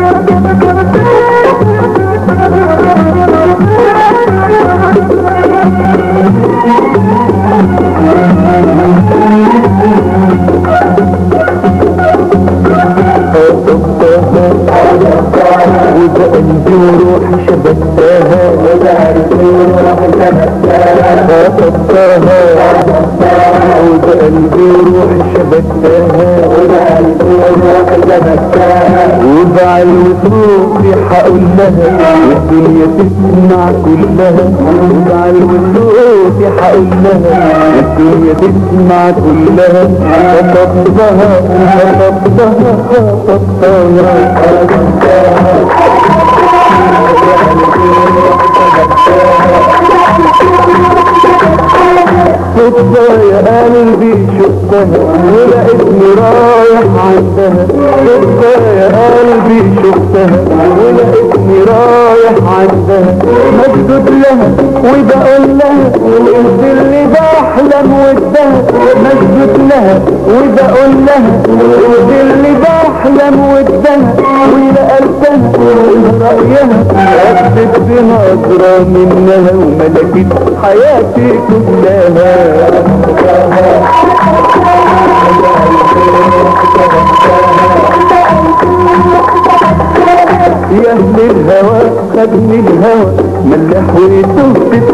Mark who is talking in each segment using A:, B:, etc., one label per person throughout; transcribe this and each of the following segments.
A: وده قلبي وروحي شبكتها وده قلبي وروحي شبكتها وده قلبي وروحي شبكتها وده قلبي وروحي شبكتها وزعل وصوتي هقول لها والدنيا تسمع كلها وزعل وصوتي هقول لها والدنيا تسمع كلها خطبتها خطبتها خطبتها صدفة يا قلبي شفتها ولقيتني رايح عندها صدفة يا قلبي شفتها ولقيتني رايح عندها مجدود لها وبقول لها انت اللي بحلم ودها مجدود لها وبقول لها انت اللي بحلم ودها ونقلتها رأيها أخذت بنظرة منها وملكت حياتي كلها يا أهل الهوى خدني الهوى ملح وتهت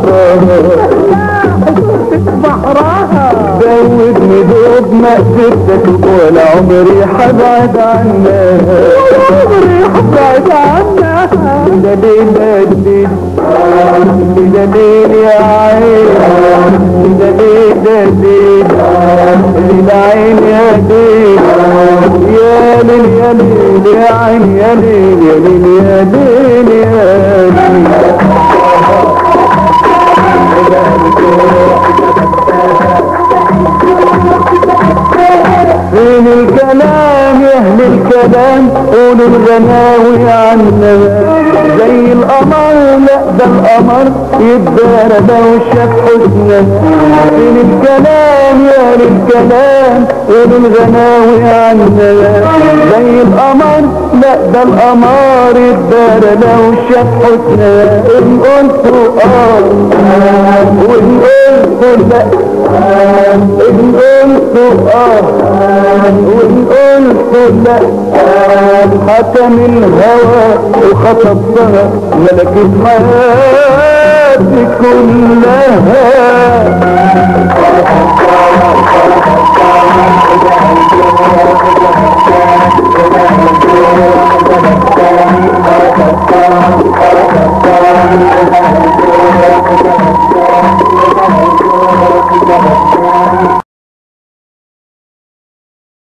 A: بحرها زودني دوب ما قدرت ولا عمري حبعد عنها عمري حبعد عنها ده ليل الليل ده ليل يا عين ده ليل ده ليل العين يا ليل يا ليل يا ليل يا عين يا ليل يا ليل يا ليل يا فين الكلام يا اهل الكلام قولوا الغناوي عنا زي القمر لا ده القمر يتدارى لو شاف حسنها فين الكلام يا اهل الكلام قولوا الغناوي عنا زي القمر لا ده القمر يتدارى لو شاف حسنها ان قلتوا اه وان قلتوا لا ان قلتوا اه وان قلتوا لا حكم الهوى وخطبتها ملكت حياتي كلها